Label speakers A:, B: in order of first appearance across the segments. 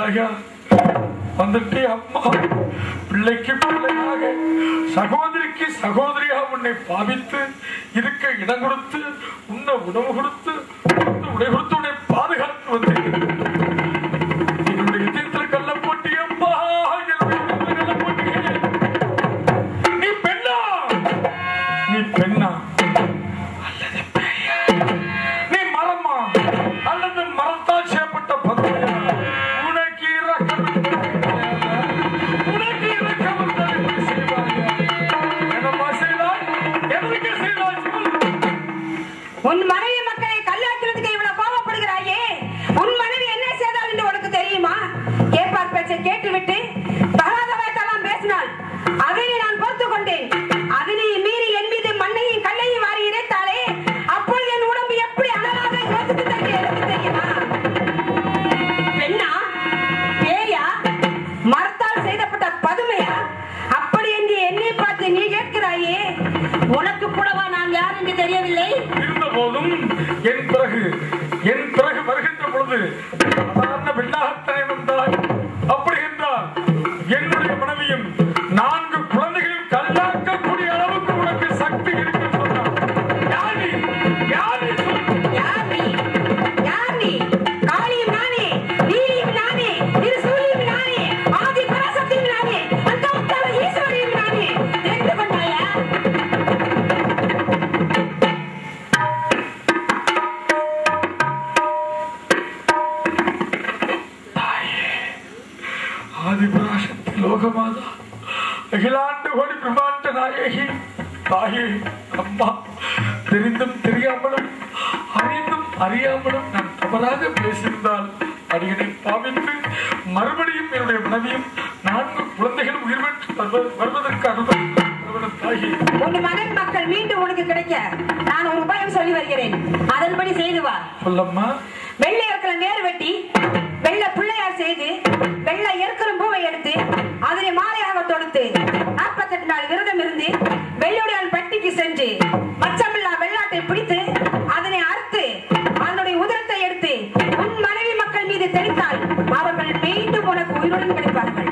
A: வந்துட்டாயா வந்துட்டு அம்மா பிள்ளைக்கு பிள்ளையாக சகோதரிக்கு சகோதரியாக உன்னை பாவித்து இருக்க இடம் கொடுத்து உன்ன உணவு கொடுத்து உடுத்த உடை கொடுத்து உன்னை பாதுகாத்து வந்தேன் என்னுடைய இதயத்தில் கள்ள போட்டி அம்மா என்னுடைய இதயத்தில் கள்ள போட்டியே நீ பெண்ணா நீ பெண்ணா அல்லது பேயா? நீ மரமா அல்லது மரத்தால் செய்யப்பட்ட பதுமையா உனக்கு இரக்கம் உனக்கு இரக்கம் வந்தால் இப்படி செய்வாயா? என்னம்மா செய்தாய்? எதற்கு செய்தாய் சொல்.
B: உன் மனைவி மக்களை கல்லாக்கிறதுக்கு இவ்வளவு கோபப்படுகிறாயே உன் மனைவி என்ன செய்தால் என்று உனக்கு தெரியுமா கேட்பார் பேச்சை கேட்டுவிட்டு தகாத வாய்த்தெல்லாம் பேசினாள் அதனை நான் பொறுத்துக் கொண்டேன் அதனை மீறி என் மீது மண்ணையும் கல்லையும் வாரி இறைத்தாளே அப்பொழுது என் உடம்பு எப்படி அனலாக யோசித்து தட்டி எடுத்து தெரியுமா பெண்ணா பேயா மரத்தால் செய்தப்பட்ட பதுமையா அப்படி என்று என்னை பார்த்து நீ கேட்கிறாயே உனக்கு கூடவா நான் யார் என்று தெரியவில்லை
A: இருந்த போதும் என் பிறகு என் பிறகு வருகின்ற பொழுது சாதாரண பெண்ணாகத்தானே வந்தாய் அப்படி என்றால் என்னுடைய மனைவியும் நான்கு குழந்தைகளையும் கல்லாக்கக்கூடிய அளவுக்கு உனக்கு சக்தி இருக்கு சொன்னார் யார் நீ? யார் நீ சொல்.
B: யார் நீ? யார் நீ? காளியும் நானே, நீலியும் நானே, திருசூலியும் நானே, ஆதி பராசக்தியும் நானே, அந்த உத்தர ஈஸ்வரியும் நானே. தெரிந்து கொண்டாயா?
A: ஆதிபராசக்தி லோகமாதா அகிலாண்டு கோடி பிரம்மாண்ட நாயகி தாயே அம்மா தெரிந்தும் தெரியாமலும் அறிந்தும் அறியாமலும் நான் தவறாக பேசியிருந்தால் அடியனை பாவித்து மறுபடியும் என்னுடைய மனைவியும் நான்கு குழந்தைகளும் உயிர் பெற்று வருவ- வருவதற்கு அனுமதி தருவன தாயே
B: உன் மனைவி மக்கள் மீண்டும் உனக்கு கிடைக்க நான் ஒரு உபாயம் சொல்லி வருகிறேன் அதன்படி செய்து வா
A: சொல்லம்மா
B: வெள்ளை இருக்கிற நேர் வெட்டி வெள்ளை பிள்ளையார் செய்து வெள்ளை இருக்கிற பூவை எடுத்து அதனை மாலையாக தொடுத்து நாற்பத்தெட்டு நாள் விரதம் இருந்து வெள்ளுடையான் பட்டிக்கு சென்று மச்சமில்லா வெள்ளாட்டை பிடித்து அதனை அறுத்து அதனுடைய உதரத்தை எடுத்து உன் மனைவி மக்கள் மீது தெளித்தால் அவர்கள் மீண்டும் உனக்கு உயிருடன் கிடைப்பார்கள்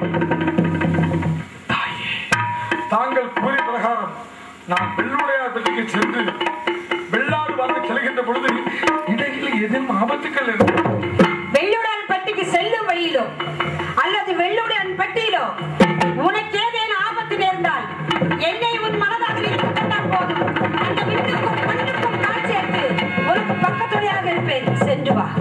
A: தாங்கள் கூறிய பிரகாரம் நான் வெள்ளுடையார் பள்ளிக்கு சென்று வெள்ளாடு வாங்க செல்கின்ற பொழுது இடையில் எதுவும் ஆபத்துக்கள் இருக்கும்
B: வெள்ளுடையான் பட்டிக்கு செல்லும் வழியிலோ அல்லது வெள்ளுடையான் பட்டியிலோ உனக்கு ஏதேனும் ஆபத்து நேர்ந்தால் என்னை உன் மனதாக வைத்துக் கொண்டால் போதும் அந்த விண்ணுக்கும் மண்ணுக்கும் கால் சேர்த்து உனக்கு பக்கத்துணையாக இருப்பேன் சென்று வா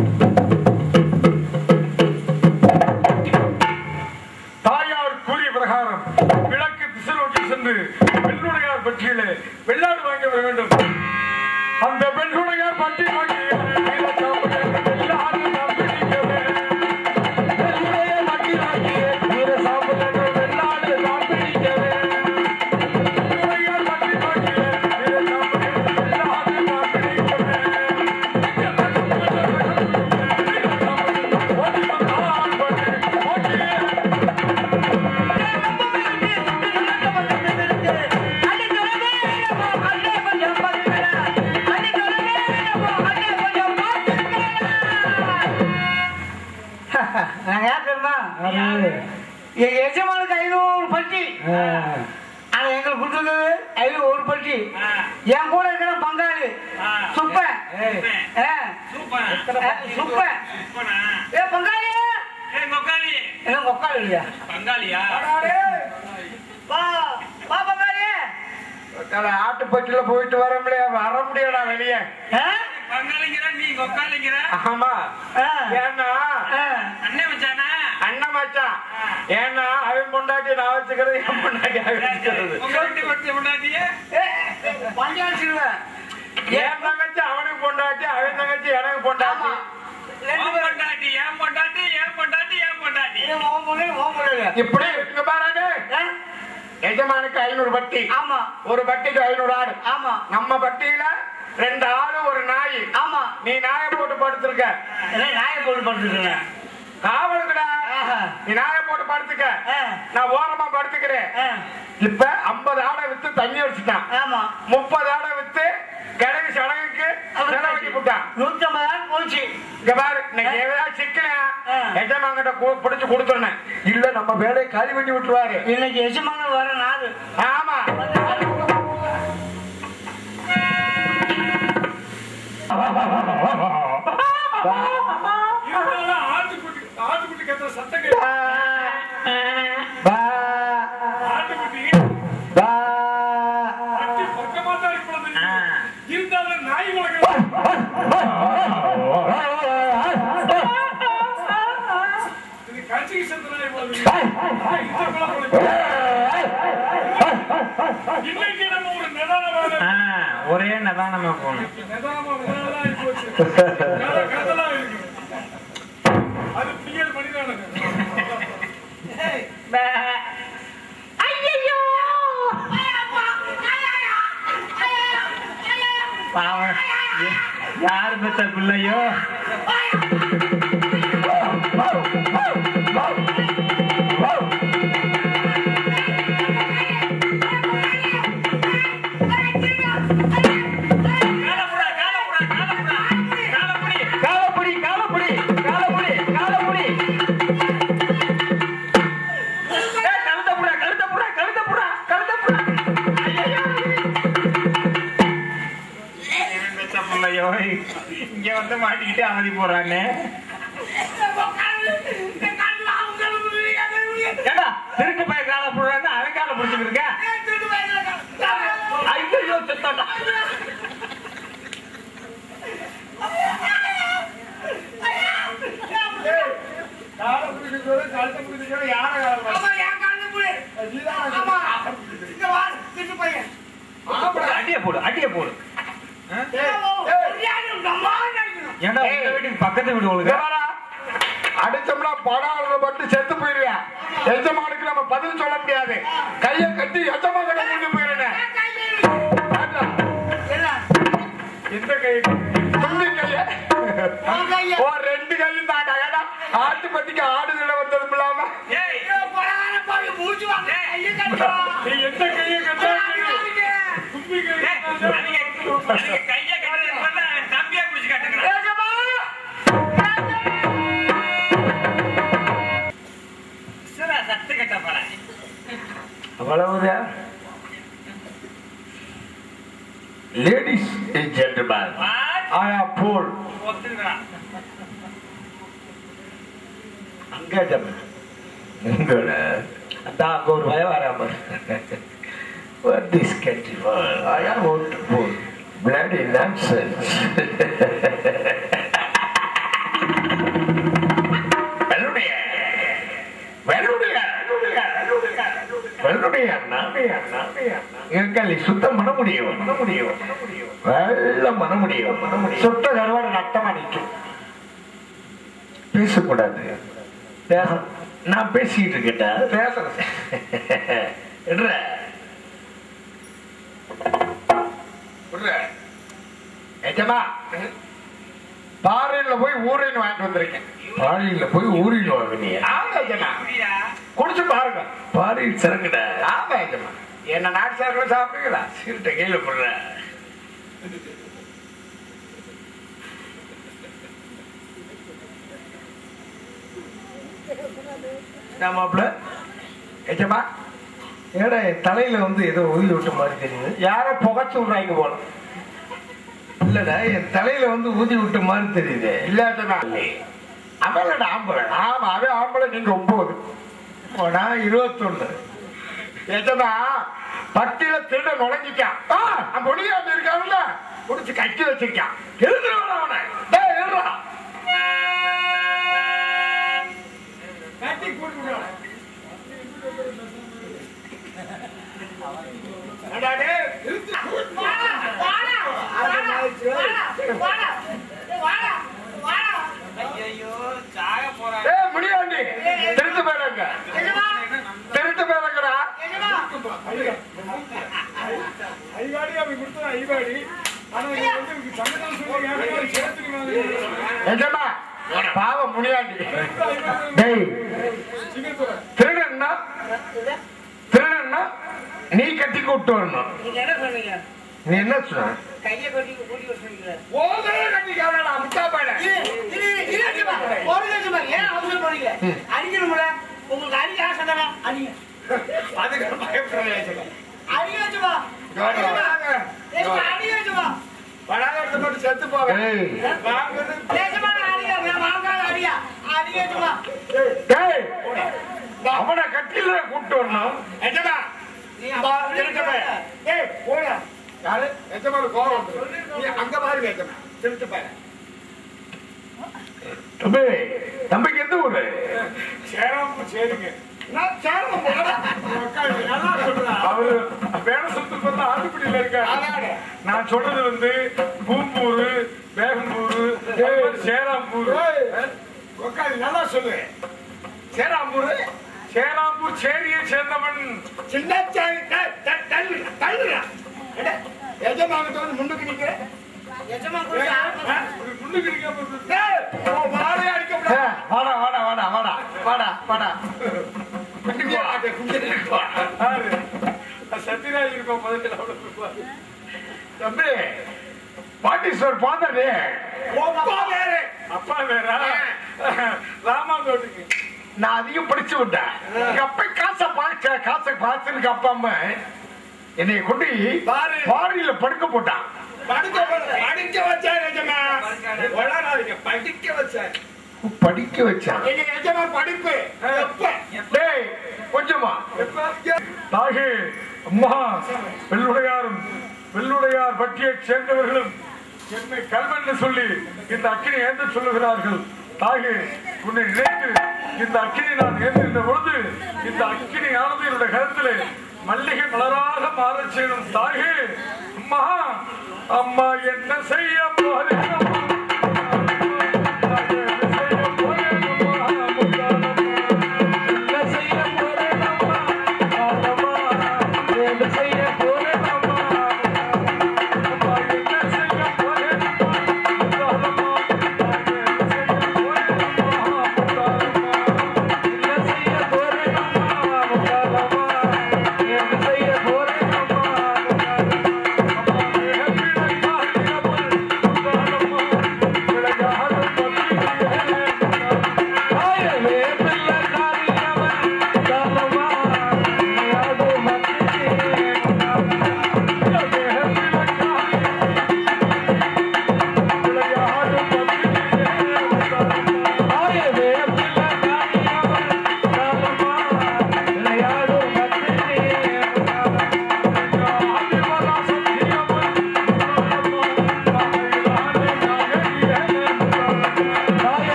A: தாயார் கூறிய பிரகாரம் கிழக்கு திசை நோக்கி சென்று பெண்ணுடையார் பற்றியிலே வெள்ளாடு வாங்க வர வேண்டும் அந்த பெண்ணுடையார் பற்றி நோக்கி வெள்ளாடு நாம் பிடிக்கவே. பெண்ணுடையார் பற்றி நோக்கி வீர சாம்பல் வெள்ளாடு நாம் பிடிக்கவே. பெண்ணுடையார் பற்றி நோக்கி வீர சாம்பல் வெள்ளாடு நாம் பிடிக்கவே. ஓடி வந்தான் பட்டு, ஓடியே
C: நான் யார் தெரியுமா எங்க எஜமானுக்கு ஐநூறு பட்டி ஆனா எங்களுக்கு கொடுத்துருக்கிறது ஐநூறு ஒரு பட்டி என் கூட இருக்கிற பங்காளி சுப்ப ஆ. ஆ, சுப்ப ஏ பங்காளி என்ன உட்காரு இல்லையா வா வா பங்காளி
A: ஆட்டுப்பட்டியில போயிட்டு வர முடியாது வர முடியாடா வெளியே
C: ஆ?
A: ஆமா
C: ஆ.
A: ஏன்னா
C: ஆ.
A: அண்ணன் மச்சான் ஏன்னா அவன் பொண்டாட்டி நான் வச்சுக்கிறது என் பொண்டாட்டி அவன் வச்சுக்கிறது
C: ஏ, பஞ்சாயத்து சிறுவன்.
A: என் தங்கச்சி அவனுக்கு பொண்டாட்டி அவன் தங்கச்சி எனக்கு பொண்டாட்டி
C: ஆமா. ரெண்டு பேரும். இது உன் பொண்ணு, உன் பொண்ணு.
A: இப்படி இங்க பாருங்க
C: ஆ?
A: எஜமானுக்கு ஐநூறு பட்டி
C: ஆமா
A: ஒரு பட்டிக்கு ஐநூறு ஆடு
C: ஆமா
A: நம்ம பட்டியில ரெண்டு ஆடு ஒரு நாய்
C: ஆமா
A: நீ நாயை போட்டு படுத்திருக்க
C: என்ன நாயை போட்டு படுத்துக்கிறேன்
A: காவலுக்குடா
C: ஆஹா.
A: நீ நாயை போட்டு படுத்துக்க
C: ஆ.
A: நான் ஓரமா படுத்துக்கிறேன்
C: ஆ.
A: இப்ப ஐம்பது ஆடை வித்து தண்ணி அடிச்சுட்டான்
C: ஆமா
A: முப்பது ஆடை வித்து கிழங்கு சடங்குக்கு செலவழிச்சு விட்டான்
C: நூத்தி ஐம்பது ஆள் போச்சு
A: இங்க பாரு இன்னைக்கு ஏதாவது சிக்கலையா
C: ஆ.
A: எஜமாங்கிட்ட கு- பிடிச்சு கொடுத்துருனேன் இல்ல நம்ம வேலையை காலி பண்ணி விட்டுருவாரு
C: இன்னைக்கு எஜமான வர நாள்
A: ஆமா
D: இருந்தாலும் ஆட்டுக்குட்டி ஆட்டுக்குட்டி கத்துற சத்தம் கேட்கும்
A: பா,
D: ஆட்டுக்குட்டி
A: பா.
D: பட்டி பக்கமா தான் இருக்கிறது
C: ஆ.
D: இருந்தாலும் நாய் உலகம் இது கட்சிக்கு செத்த நாய் போல இந்த குளம் இன்னைக்கு நம்ம ஒரு நிதானமான
C: ஆ, ஒரே நதானமா போகணும்
D: நிதானமா நிதானமா ஆகி போச்சு கதை கதலா இருக்கு அது பிஎல் மணிதானுங்க
C: பாவம் யா- யார் பெத்த பிள்ளையோ காலப்புடி காலப்புடி காலப்புடி காலப்புடி ஏய், கழுத்தை புடா, கழுத்தை புடா, கழுத்தை புடா, கழுத்தை புடா. ஐயையோ. இவன் பெத்த பிள்ளையோ, இங்க வந்து மாட்டிக்கிட்டு அவதி போறானே ஏண்டா திருட்டு போய் காலை புடுறான்னு அவன் காலை பிடிச்சிட்டு இருக்க ஐயோ செத்தாண்டா
D: காலை பிடிக்கிறது கழுத்தை பிடிக்கிறது யாரை
C: அடிய போடு அடிய போடு ஏண்டா உங்க வீட்டுக்கு பக்கத்து வீடு ஒழுங்க
A: தேவாரா, அடிச்சோம்னா படம் மட்டும் செத்து போயிருவேன் எஜமானுக்கு நம்ம பதில் சொல்ல முடியாது கையை கட்டி எஜமான முடிஞ்சு போயிருவேன் எந்த கை தும்பி கைய ஓ ரெண்டு கையும் தாண்டா ஏடா ஆட்டு பட்டிக்கு ஆடு நில வந்ததும் இல்லாம
C: ஏய்
D: நீ எந்த கையை கட்டா தும்பி கை
C: கைய கட்டுறது தம்பியா பிடிச்சு கட்டுங்க சத்து கட்ட போறேன்
A: அவ்வளவுதான் லேடிஸ் அண்ட் ஜென்டில்மேன் ஐ ஆம் போல்
C: ஒத்துக்கிறான்
A: அங்க ஜமன் உங்கள அந்த அங்க ஒரு பயம் வராம What is festival? I am out to pull. Bloody nonsense. வெள்ளுடைய வெள்ளுடைய வெள்ளுடைய நாடைய நாடைய எங்களை சுத்தம் பண்ண முடியும் பண்ண முடியும் வெள்ளம் பண்ண முடியும் பண்ண முடியும் சுத்த கருவாடு நட்டமா நிற்கும் பேசக்கூடாது பேச- நான் பேசிக்கிட்டு இருக்கேன்டா பேசுறேன் விடுற. விடுற. எஜமா பாறையில போய் ஊரின் வாங்கிட்டு வந்திருக்கேன் பாறையில போய் ஊரின் வாங்கினீங்க ஆமா எஜமா குடிச்சு பாருங்க பாறையில் சிறங்குட ஆமா எஜமா என்ன நாட்டு சாப்பிட சாப்பிடுங்களா சீர்ட்ட கீழே போடுற மாப்பிள்ள ஏச்சப்பா ஏடா என் தலையில வந்து ஏதோ உயிர் விட்ட மாதிரி தெரியுது யாரோ புகைச்சு விடுறாங்க போல இல்லடா என் தலையில வந்து ஊதி விட்ட மாதிரி தெரியுது இல்லாதனா அவளோட ஆம்பளை ஆமா அவன் ஆம்பளை நீங்க ஒன்பது ஓ, நான் இருபத்தொன்னு ஏச்சப்பா பட்டியல திருட நுழைஞ்சிட்டான் ஆ, அந்த ஒளியாண்டு இருக்கான்ல முடிச்சு கட்டி வச்சிருக்கான் எழுதுறவன அவனை டேய், எழுதுறா
D: கட்டி கூட்டு விடுறா.
A: ஏடா டேய், இழுத்து
C: ஐயோ சாக போறான்
A: ஏய், முடியாண்டி திருட்டு போயிடுங்க திருட்டு போயிடுங்கடா
D: ஐவாடி அப்படி கொடுத்தா ஐவாடி ஆனா இங்க வந்து இவருக்கு சங்கடம் சொல்லி ஏகப்பட்ட சேர்த்துக்கு வாங்க.
A: நிஜமா பாவம் முடியாண்டி
D: ஐவாடி
A: டேய்
D: சிங்கத்துறை.
A: திருடன்னா திருடன்னா நீ கட்டி கூட்டு வரணும்
C: நீங்க என்ன சொன்னீங்க
E: நீ என்ன சொன்ன
C: கையை கொட்டி கூட்டி வர சொல்லிக்கிறேன்
D: ஓதே கட்டி கேவலா முட்டா பாட
C: ஒரு லட்சம் ரூபாய் ஏன் அவசரம் போறீங்க அடிக்கணும்ல உங்களுக்கு அடிக்க ஆசை தானே அடிங்க
D: அதுக்கு பயப்படுறேன்
C: அடிக்க வச்சுமா அடிக்க வச்சுமா
D: படாத மட்டும் செத்து போக
E: ஏய்.
D: வாங்குறது
C: தேசமான அடியா நான் வாங்காத அடியா அடிக்க வச்சுமா
E: டேய், அவனை கட்டில கூட்டு வரணும்
D: எஜமா
C: நீ
D: பா, திருட்டு பையன். ஏய், போடா. யாரு? எஜமானு கோவம் வந்துரும். நீ அங்க பாருங்க எஜமா. திருட்டு பையன்.
E: தம்பி தம்பிக்கு எந்த ஊரு
D: சேராம சரிங்க. நான் சேராம போடா. உக்காரு, நல்லா சொல்றா.
A: அவரு வேலை சுத்து பார்த்தா ஆட்டுக்குடியில இருக்காரு
D: அதானே.
A: நான் சொல்றது வந்து பூம்பூரு வேகம்பூரு சேராம்பூர்
D: ஏய், உக்காரு, நல்லா சொல்லு. சேராம்பூரு,
A: சேராம்பூர் சேரியை சேர்ந்தவன்
D: சின்ன சேரி, டேய், டேய், தள்ளுடா, தள்ளுடா. எடே, எஜமானுக்கு வந்து முன்னுக்கு நிக்கிற.
C: எஜமா
D: ஏய்,
C: கொடுத்து
D: ஆ,
A: ஒரு முன்னுக்கு நிக்காம இருக்கு.
D: டேய், உன் வாழையை அடிக்க
E: ஏ,
D: கூடாது.
E: வாடா வாடா வாடா வாடா வாடா வாடா
D: குண்டிக்கு வா, அது குண்டிக்கு வா.
A: யாரு? சத்யராஜ் இருப்போம் முதல்ல அவ்வளவு இருப்பாரு.
E: தம்பி பாட்டீஸ்வர் பாந்தாடே
D: ஒப்பா வேறு.
A: அப்பா வேற ராமாந்தோட்டுக்கு
E: நான் அதிகம் படிச்சு விட்டேன் எங்க அப்பா காசை பார்க்க காசை பார்த்துருக்கு அப்பா அம்மா என்னை கொண்டு
D: பாரு.
E: பாரியில படுக்க போட்டான்
D: படிக்க வச்ச- படிக்க வச்சாரு எஜமா. வளராதீங்க, படிக்க வச்சாரு.
E: படிக்க வச்சான்
D: எங்க எஜமா படிப்பு எப்ப?
E: டேய் கொஞ்சமா
D: எப்ப?
A: தாகே அம்மா வெள்ளுடையாரும் வெள்ளுடையார் பட்டியைச் சேர்ந்தவர்களும் என்னை கல்வென்று சொல்லி இந்த அக்கினி ஏந்த சொல்லுகிறார்கள் தாகே உன்னை நினைத்து இந்த அக்கினி நான் ஏந்திருந்த பொழுது இந்த அக்கினி ஆனது என்னுடைய கருத்திலே மல்லிகை மலராக மாறச் செய்யணும் தாகே அம்மா அம்மா என்ன செய்ய போகிறேன்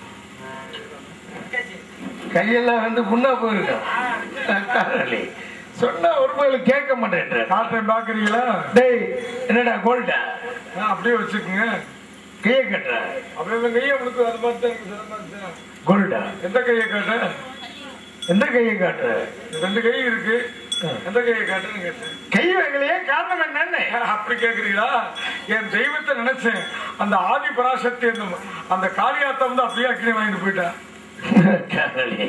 E: கையெல்லாம் வந்து முன்னா போயிருக்கான் சொன்னா ஒரு மேல கேட்க மாட்டேன்ற
A: காட்டுறேன் பாக்குறீங்களா
E: டேய் என்னடா கோல்டா
A: ஆ, அப்படியே வச்சுக்கோங்க
E: கையை கட்டுற
A: அப்படியே இந்த கையை உங்களுக்கு அது மாதிரி தான் எனக்கு சிரமமா இருந்துச்சு.
E: கோல்டா
A: எந்த கையை காட்ட
E: எந்த கையை காட்டுற
A: ரெண்டு கை இருக்கு எந்த கையை காட்டுன்னு கேட்டேன்
E: கை வைக்கலையே காரணம் என்னன்னு
A: அப்படி கேக்குறீங்களா என் தெய்வத்தை நினைச்சேன் அந்த ஆதி பராசக்தி அந்த அந்த காளியாத்தா வந்து அப்படியே அக்கினி வாங்கிட்டு போயிட்டா
E: காதலி.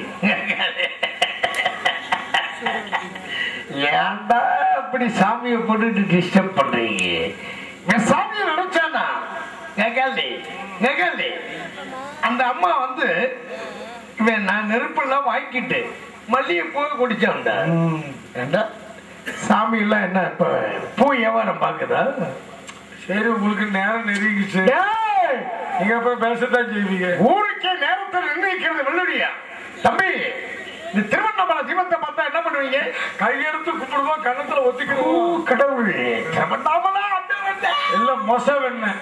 E: ஏன்டா அப்படி சாமியை போட்டுட்டு டிஸ்டர்ப் பண்றீங்க என் சாமியை நினைச்சானா கேக்காலி கேக்காலி அந்த அம்மா வந்து இவன் நான் நெருப்பெல்லாம் வாங்கிட்டு மல்லிகை பூ குடிச்சான்டா ஏண்டா சாமி எல்லாம் என்ன இப்ப பூ வியாபாரம் பாக்குதா
A: சரி உங்களுக்கு நேரம் நெருங்கிச்சு
E: டேய்!
A: நீங்க அப்புறம் பேசத்தான் செய்வீங்க
E: ஊருக்கே நேரத்தை நிர்ணயிக்கிறது வெள்ளடியா தம்பி இந்த திருவண்ணாமலை தீபத்தை பார்த்தா என்ன பண்ணுவீங்க
A: கையெடுத்து கும்பிடுவோம் கன்னத்துல
E: ஓ,
A: ஒத்திக்கிறோம்
E: கடவுளே திருவண்ணாமலை அந்த வந்த
A: எல்லாம் மொச வெண்ணெய்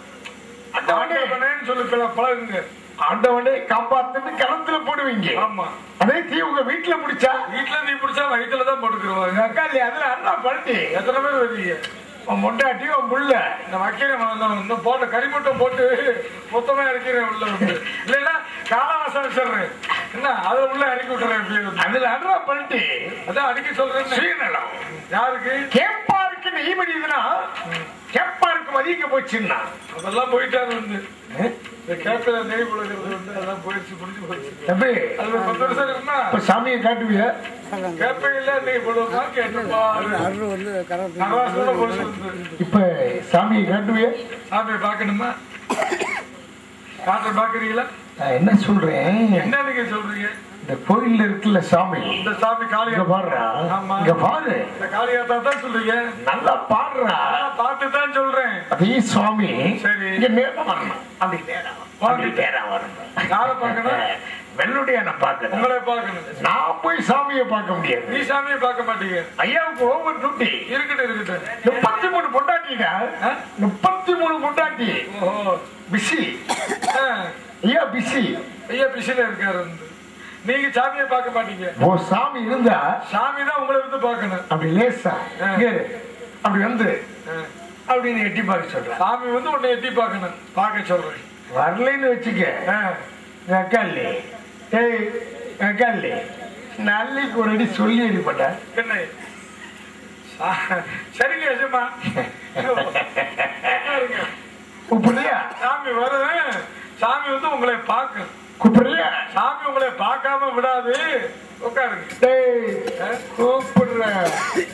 A: ஆண்டவனேன்னு சொல்லி பல- பழகுங்க
E: ஆண்டவனே காப்பாத்துன்னு கணத்துல போடுவீங்க
A: ஆமா
E: அதே தீ உங்க வீட்டுல முடிச்சா
A: வீட்டுல நீ பிடிச்சா வயிற்றுல தான் போட்டுக்கிடுவாங்க
E: எங்க அக்கா இல்லையா அதுல அண்ணா பழட்டி
A: எத்தனை பேர் வருவீங்க
E: உன் மொண்டாட்டி உன் புள்ள
A: இந்த வைக்கிறேன் இன்னும் போட்ட கறி மட்டும் போட்டு மொத்தமா இறக்கிறேன் உள்ள வந்து இல்லைன்னா காலவாசம் வச்சிடுறேன் என்ன அதை உள்ள இறக்கி விட்டுறேன் எப்படியே வந்து.
E: அதுல அண்ணா பழட்டி
A: அதான் அடிக்க சொல்றேன்
E: சுயநலம்
A: யாருக்கு
E: கேப்பாருக்கு நெய் மடியுதுன்னா கேப்பாருக்கு மதிக்க போச்சுன்னா
A: அதெல்லாம் போயிட்டாரு வந்து இந்த கேப்பில நெய் புழகிறது வந்து அதெல்லாம் போயிடுச்சு முடிஞ்சு போயிடுச்சு
E: தம்பி
A: அது ஒரு பத்து வருஷம் இருக்குன்னா
E: இப்ப சாமியை காட்டுவியா
A: கேப்பையில நெய் புழுவா கேட்டுப்பா நகராசோட பொழுது வந்து
E: இப்ப சாமியை காட்டுவியா
A: சாமியை பார்க்கணுமா காட்டுற பாக்குறீங்களா
E: நான் என்ன சொல்றேன்
A: என்ன நீங்க சொல்றீங்க
E: இந்த கோயில்ல இருக்குல்ல சாமி
A: இந்த சாமி
E: இங்க
A: காளியா
E: பாடுறா
A: ஆமா
E: இங்க பாரு
A: இந்த காளியாத்தா தான் சொல்றீங்க
E: நல்லா பாடுறா
A: நான் பார்த்து தான் சொல்றேன்
E: அதே சுவாமி
A: சரி.
E: இங்க நேரம் வரணும் அப்படி நேரம் வரணும். அப்படி நேரம் வரணும்
A: யாரை பார்க்கணும்
E: வெள்ளுடைய நான் பார்க்கணும்
A: உங்களை பார்க்கணும்
E: நான் போய் சாமியை பார்க்க முடியாது
A: நீ சாமியை பார்க்க மாட்டீங்க
E: ஐயாவுக்கு ஓவர் டியூட்டி
A: இருக்கட்டும் இருக்கட்டும்
E: முப்பத்தி மூணு பொண்டாட்டிடா
A: ஆ?
E: முப்பத்தி மூணு பொண்டாட்டி
A: ஓஹோ
E: பிஸி
A: ஆ,
E: ஐயா பிஸி
A: ஐயா பிசில இருக்காரு வந்து நீங்க சாமியை பார்க்க மாட்டீங்க
E: ஓ சாமி இருந்தா
A: சாமி தான் உங்களை வந்து பார்க்கணும்
E: அப்படி லேசா
A: ஆ.
E: இங்க இரு. அப்படி வந்து
A: ஆ.
E: அப்படின்னு எட்டி பார்க்க சொல்றேன்
A: சாமி வந்து உன்னை எட்டி பார்க்கணும் பார்க்க சொல்றேன்
E: வரலைன்னு வச்சுக்க
A: ஆ,
E: நக்கல்லி ஏய் நக்கல்லி நல்லிக்கு ஒரு அடி சொல்லி அடிப்பட்டேன்
A: என்ன சா- சரிங்க எஜமா உட்காருங்க.
E: கூப்பிடுறியா
A: சாமி வரும் சாமி வந்து உங்களை பார்க்கும்
E: கூப்பிடுறியா
A: சாமி உங்களை பார்க்காம விடாது உட்காருங்க
E: டேய் கூப்பிடுறேன்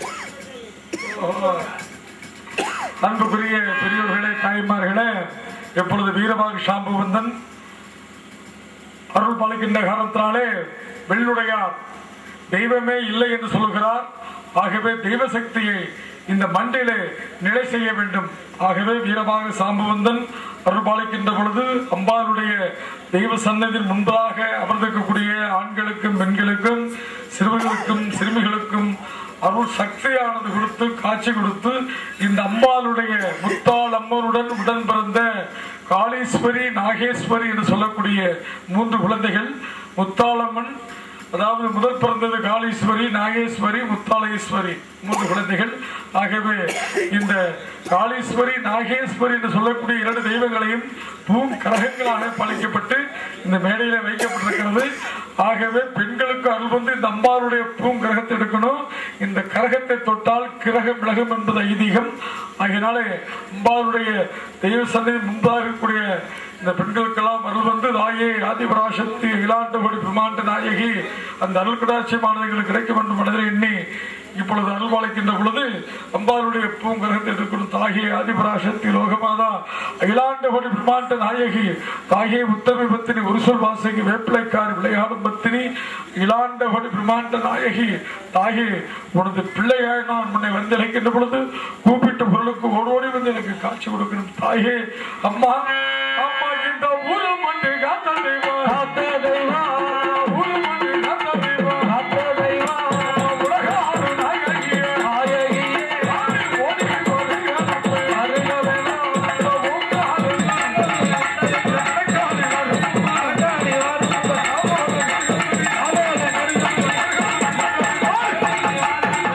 A: ஓஹோ. அன்புக்குரிய பெரியோர்களே தாய்மார்களே எப்பொழுது வீரபாகு சாம்புவந்தன் அருள் பாலிக்கின்ற காலத்தினாலே வெள்ளுடையார் தெய்வமே இல்லை என்று சொல்லுகிறார் ஆகவே தெய்வ சக்தியை இந்த மண்டிலே நிலை செய்ய வேண்டும் ஆகவே வீரபாக சாம்புவந்தன் அருள் பாலிக்கின்ற பொழுது அம்பாளுடைய தெய்வ சன்னதியின் முன்பாக அமர்ந்திருக்கக்கூடிய ஆண்களுக்கும் பெண்களுக்கும் சிறுவர்களுக்கும் சிறுமிகளுக்கும் அருள் சக்தியானது கொடுத்து காட்சி கொடுத்து இந்த அம்பாளுடைய முத்தாள் அம்மனுடன் உடன் பிறந்த காளீஸ்வரி நாகேஸ்வரி என்று சொல்லக்கூடிய மூன்று குழந்தைகள் முத்தாளம்மன் அதாவது முதல் பிறந்தது காளீஸ்வரி நாகேஸ்வரி முத்தாளேஸ்வரி மூன்று குழந்தைகள் ஆகவே இந்த காளீஸ்வரி நாகேஸ்வரி என்று சொல்லக்கூடிய இரண்டு தெய்வங்களையும் பூம் கரகங்களாக பழிக்கப்பட்டு இந்த மேடையில வைக்கப்பட்டிருக்கிறது ஆகவே பெண்களுக்கு அருள் வந்து இந்த அம்பாளுடைய பூம் கரகத்தை எடுக்கணும் இந்த கரகத்தை தொட்டால் கிரகம் விலகும் என்பது ஐதீகம் ஆகையினாலே அம்பாளுடைய தெய்வ சன்னதி முன்பாக இருக்கக்கூடிய இந்த பெண்களுக்கெல்லாம் அருள் வந்து தாயே ஆதிபராசக்தி இலாண்டபடி பிரமாண்ட நாயகி அந்த அருள் கடாட்சியமானது எங்களுக்கு கிடைக்கும் என்று மனதில் எண்ணி இப்பொழுது அருள் பாலிக்கின்ற பொழுது அம்பாளுடைய பூங்கரகத்தை எடுக்கணும் தாகே ஆதிபராசக்தி லோகமாதா அகிலாண்டபடி பிரமாண்ட நாயகி தாகே உத்தமி பத்தினி ஒரு சொல் வாசகி வேப்பிலைக்காரி விளையாடும் பத்தினி இலாண்டபடி பிரமாண்ட நாயகி தாகே உனது பிள்ளையாய் நான் உன்னை வந்து இழைக்கின்ற பொழுது கூப்பிட்ட பொருளுக்கு ஓடோடி வந்து எனக்கு காட்சி கொடுக்கணும் தாயே அம்மா அம்மா இந்த ஊரம் வந்து காத்த தெய்வம் காத்த தெய்வம் ஊரம் வந்து காத்த தெய்வம் காத்த தெய்வம் உலக ஆறு நாயகியே நாயகியே ஆடி ஓடி வருக வருக வேணும் இந்த ஊங்காடு நாயகியே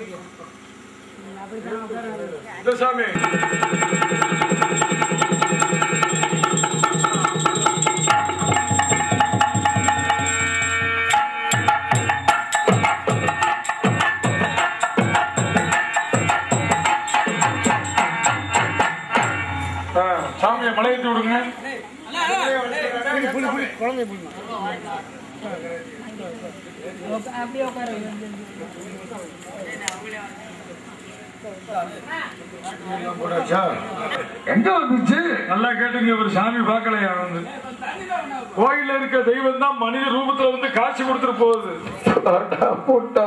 A: இந்த சாமி ஆ, சாமியை மலையேற்றி விடுங்க போடாச்சா?
E: எங்க வந்துச்சு
A: நல்லா கேட்டுங்க ஒரு சாமி பார்க்கலையா வந்து கோயில்ல இருக்க தெய்வம் தான் மனித ரூபத்துல வந்து காட்சி கொடுத்துட்டு போகுது
E: அடா, போட்டா.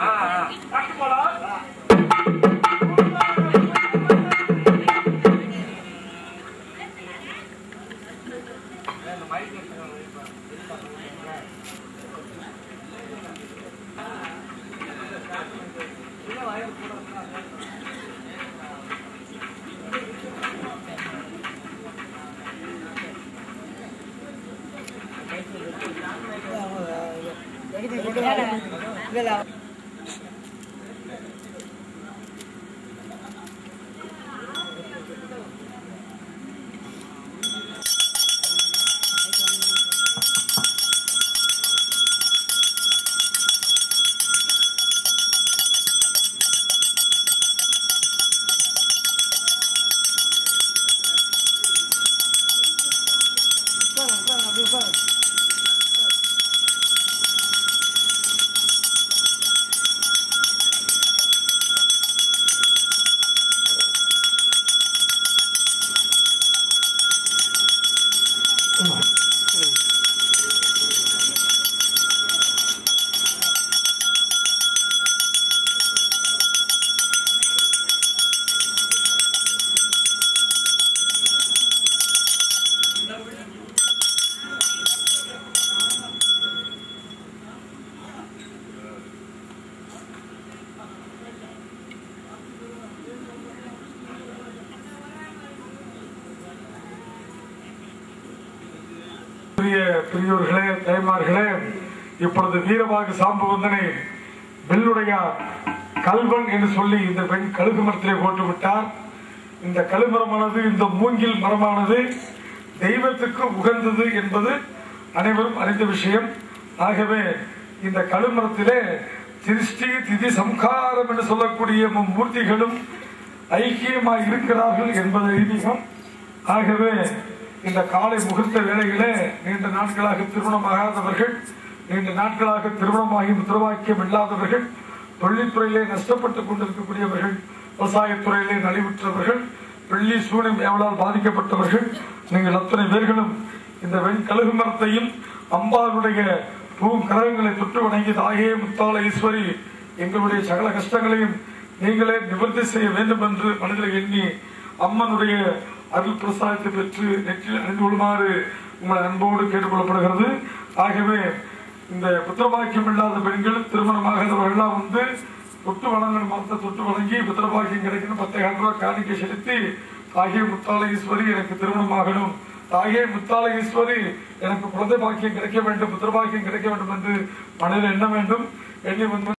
A: பிரிய பெரியோர்களே தாய்மார்களே இப்பொழுது வீரவாகு சாம்பவந்தனை வெள்ளுடையார் கல்வன் என்று சொல்லி இந்த பெண் கழுகு மரத்திலே போட்டு விட்டார் இந்த கழுமரமானது இந்த மூங்கில் மரமானது தெய்வத்துக்கு உகந்தது என்பது அனைவரும் அறிந்த விஷயம் ஆகவே இந்த கழுமரத்திலே திருஷ்டி திதி சம்காரம் என்று சொல்லக்கூடிய மூர்த்திகளும் ஐக்கியமாய் இருக்கிறார்கள் என்பது ஐதீகம் ஆகவே இந்த காலை முகூர்த்த வேளையிலே நீண்ட நாட்களாக திருமணமாகாதவர்கள் நீண்ட நாட்களாக திருமணமாகி துறவாக்கியம் இல்லாதவர்கள் தொழில்துறையிலே நஷ்டப்பட்டுக் கொண்டிருக்கக்கூடியவர்கள் விவசாயத்துறையிலே நலிவுற்றவர்கள் வெள்ளி சூனியம் ஏவலால் பாதிக்கப்பட்டவர்கள் நீங்கள் அத்தனை பேர்களும் இந்த வெண் கழுகு மரத்தையும் அம்பாளுடைய பூங்கரங்களை தொட்டு வணங்கி தாயே முத்தாள ஈஸ்வரி எங்களுடைய சகல கஷ்டங்களையும் நீங்களே நிவர்த்தி செய்ய வேண்டும் என்று மனதில் எண்ணி அம்மனுடைய அருள் பிரசாதத்தை பெற்று நெற்றில் அணிந்து கொள்ளுமாறு உங்கள் அன்போடு கேட்டுக்கொள்ளப்படுகிறது ஆகவே இந்த புத்திரபாக்கியம் இல்லாத பெண்கள் திருமணமாகாதவர்கள்லாம் வந்து தொட்டு வணங்கணும் மரத்தை தொட்டு வணங்கி புத்திரபாக்கியம் கிடைக்கணும் பத்தாயிரம் ரூபாய் காணிக்கை செலுத்தி தாயே முத்தாள ஈஸ்வரி எனக்கு திருமணமாகணும் தாயே முத்தாள ஈஸ்வரி எனக்கு குழந்தை பாக்கியம் கிடைக்க வேண்டும் புத்திரபாக்கியம் கிடைக்க வேண்டும் என்று மனதில் எண்ண வேண்டும் எண்ணி வந்து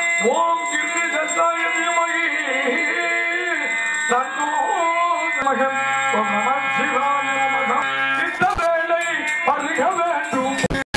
A: ஓம் கிருதி தத்தாய தீமகி தன்னோ மகன் ஓம் நம சிவாய நமகம் இந்த வேளை அருக வேண்டும்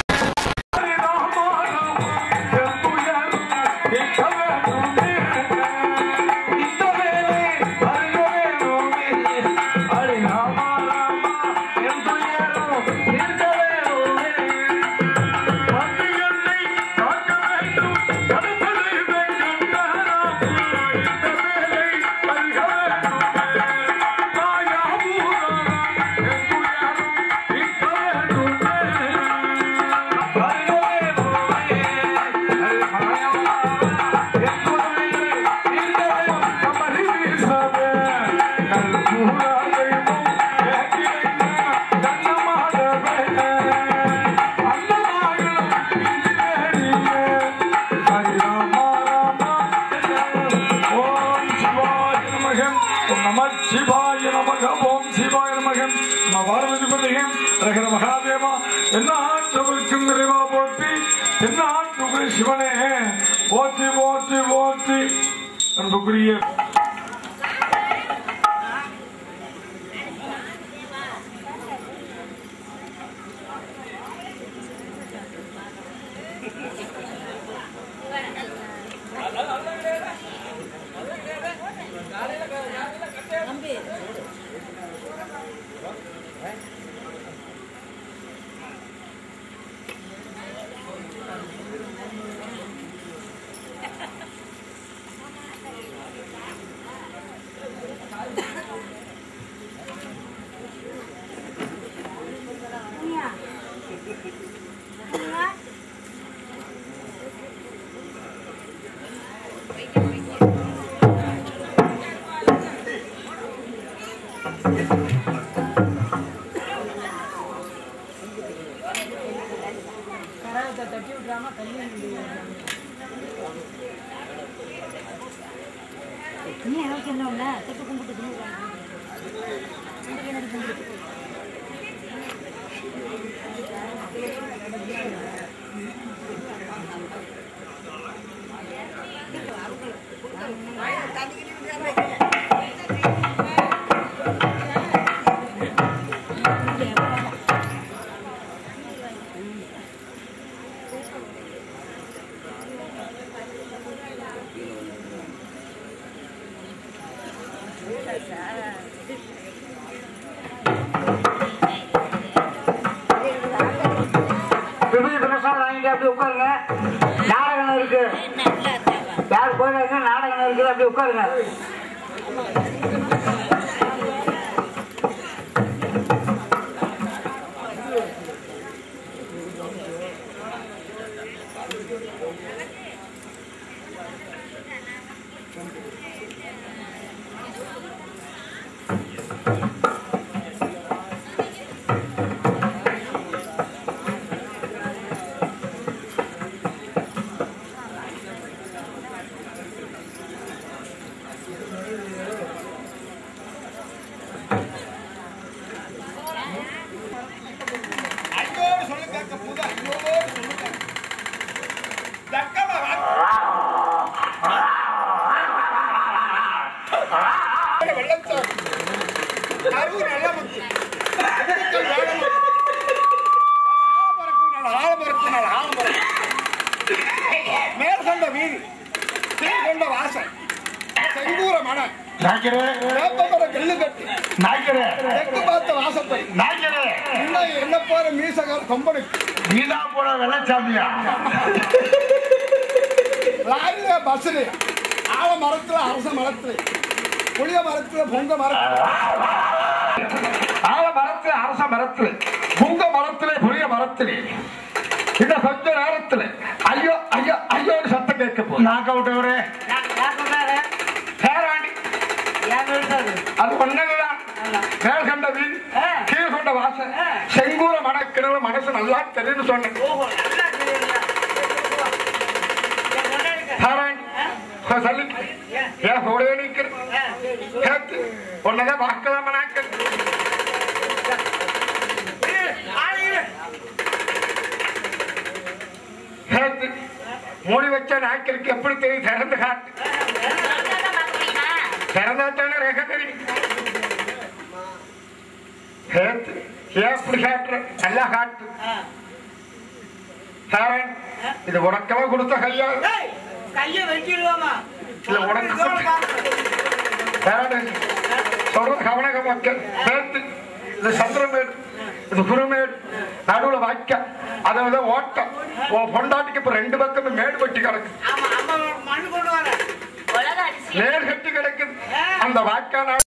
A: சிவாய நமக ஓம் சிவாய நமகம் நம பார்வதி பதையம் ரகர மகாதேவா என்னாற்றவருக்கும் நிறைவா போற்றி தென்னாட்டு சிவனே போற்றி போற்றி போற்றி அன்புக்குரிய
F: நீ எனக்கு என்ன ஒண்ணு தட்டு கும்பிட்டு தின்னு
G: விபதி பிரசாதம் வாங்கிட்டு அப்படி உட்காருங்க நாடகம் இருக்கு யார் போயிடாங்க நாடகம் இருக்குது அப்படி உட்காருங்க
D: ஐயோடு சொல்லு கேட்க போது ஐயோடு சொல்லு கேட்க தக்கமா வெள்ளச்சாமி அருகு நல்ல முத்து திண்டுக்கல் வேலமுத்து ஆலமரத்து நல்ல ஆலமரம் மேல் கொண்ட வீதி கீழ் கொண்ட வாசல் செங்கூர மனம்
E: நாய்க்கிறே
D: வேப்பமர கெல்லு கட்டி
E: நாய்க்கிறே
D: தெற்கு பார்த்த வாசப்படி
E: நாய்க்கிறே
D: இன்னும் என்ன போற மீசகார கொம்பனுக்கு
E: நீதா போட வெள்ளச்சாமியா
D: லாரியில பஸ்ல ஆல மரத்துல அரச மரத்துல புளிய மரத்துல பொங்க மரத்துல
E: ஆல மரத்துல அரச மரத்துல புங்க மரத்துல புளிய மரத்துல இந்த கொஞ்ச நேரத்துல ஐயோ ஐயோ ஐயோ சத்தம் கேட்க போகுது நாக்க விட்டவரே பேராண்டி அது ஒன்னதுதான் மேல் கண்ட வீண் கீழ் கொண்ட வாசல் செங்கூர மணக்கிற மனசு நல்லா தெரியுன்னு சொன்னேன் பேராண்டி சொல்லி ஏன் கூட நிற்கிறேன் கேட்டு உன்னதான் பார்க்கலாம் நாக்கள் கேட்டு மூடி வச்ச நாய்க்கருக்கு எப்படி தெரியும் திறந்து காட்டு திறந்தாத்தானே ரேக தெரியும் கேட்டு ஏன் இப்படி காட்டுற நல்லா காட்டு சாரன் இது உனக்கவா கொடுத்த கையா
C: கைய வெட்டிடுவாமா
E: இல்ல உனக்கு சாரன் சொல்றது கவனக மக்கள் கேட்டு இது சந்திரமேடு இது குருமேடு நடுவுல வாய்க்க அதாவது ஓட்டம் உன் பொண்டாட்டிக்கு இப்ப ரெண்டு பக்கமும் மேடு வெட்டி கிடக்கு
C: ஆமா அம்மா மண்ணு கொண்டு வர
E: நேர் கட்டி கிடக்குது அந்த வாய்க்கான